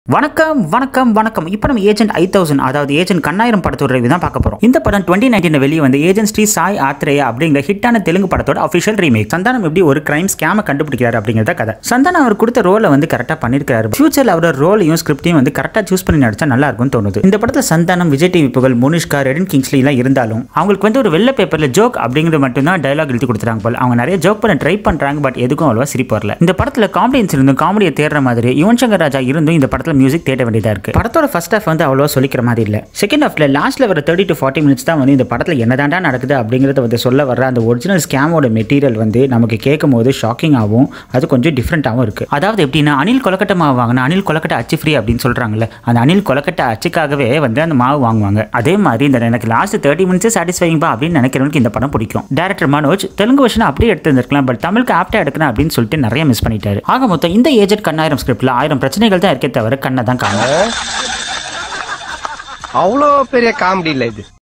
வணக்கம் வணக்கம் வணக்கம் இப்போ நம்ம ஏஜென்ட் ஐ தௌசண்ட் அதாவது ஏஜென்ட் கண்ணாயிரம் படத்தோட ரிவ்யூ தான் பார்க்க போறோம் இந்த படம் டுவெண்ட்டி நைன்டீன் வெளியே வந்து ஏஜென்ட் ஸ்ரீ சாய் ஆத்ரேயா அப்படிங்கிற ஹிட்டான தெலுங்கு படத்தோட அஃபிஷியல் ரீமேக் சந்தானம் எப்படி ஒரு கிரைம் ஸ்கேமை கண்டுபிடிக்கிறாரு அப்படிங்கிறத கதை சந்தானம் அவர் கொடுத்த ரோலை வந்து கரெக்டாக பண்ணிருக்காரு ஃபியூச்சரில் அவரோட ரோலையும் ஸ்கிரிப்டையும் வந்து கரெக்டாக சூஸ் பண்ணி நடிச்சா நல்லா இருக்கும்னு தோணுது இந்த படத்தில் சந்தானம் விஜய் டிவி புகழ் முனிஷ்கா ரெடன் கிங்ஸ்லி எல்லாம் இருந்தாலும் அவங்களுக்கு வந்து ஒரு வெள்ளை பேப்பரில் ஜோக் அப்படிங்கிறது மட்டும்தான் டயலாக் எழுதி கொடுத்துறாங்க போல அவங்க நிறைய ஜோக் பண்ண ட்ரை பண்றாங்க பட் எதுக்கும் அவ்வளோவா சிரிப்பு வரல இந்த படத்தில் காமெடியன்ஸ் இருந்தும் காமெடியை தேடுற மாதிரி யுவன் சங்கர் ராஜா இருந்தும் இந்த படத்தில் மியூசிக் தேட வேண்டியதா இருக்கு படத்தோட ஃபர்ஸ்ட் ஹாஃப் வந்து அவ்வளோ சொல்லிக்கிற மாதிரி இல்ல செகண்ட் ஹாஃப்ல லாஸ்ட்ல வர தேர்ட்டி டு ஃபார்ட்டி மினிட்ஸ் தான் வந்து இந்த படத்தில் என்னதாண்டா நடக்குது அப்படிங்கிறத வந்து சொல்ல வர அந்த ஒரிஜினல் ஸ்கேமோட மெட்டீரியல் வந்து நமக்கு கேட்கும் போது ஷாக்கிங் ஆகும் அது கொஞ்சம் டிஃப்ரெண்ட்டாகவும் இருக்கு அதாவது எப்படின்னா அனில் கொலக்கட்டை மாவு வாங்கினா அனில் கொலக்கட்டை அச்சு ஃப்ரீ அப்படின்னு சொல்றாங்கல்ல அந்த அனில் கொலக்கட்டை அச்சுக்காகவே வந்து அந்த மாவு வாங்குவாங்க அதே மாதிரி இந்த எனக்கு லாஸ்ட் தேர்ட்டி மினிட்ஸ் சாட்டிஸ்ஃபைங் பா அப்படின்னு நினைக்கிறவனுக்கு இந்த படம் பிடிக்கும் டேரக்டர் மனோஜ் தெலுங்கு வருஷன் அப்படியே எடுத்திருந்திருக்கலாம் பட் தமிழுக்கு ஆப்டா எடுக்கணும் அப்படின்னு சொல்லிட்டு நிறைய மிஸ் பண்ணிட்டாரு ஆக மொத்தம் இந்த ஏஜென்ட் கண்ணாயிரம் ஸ்கிரிப்ட்ல ஆயிரம் பிரச்சனைகள் தான் இருக்கே தவிர கண்ணை தான் காணும் அவ்வளோ பெரிய காமெடி இல்ல இது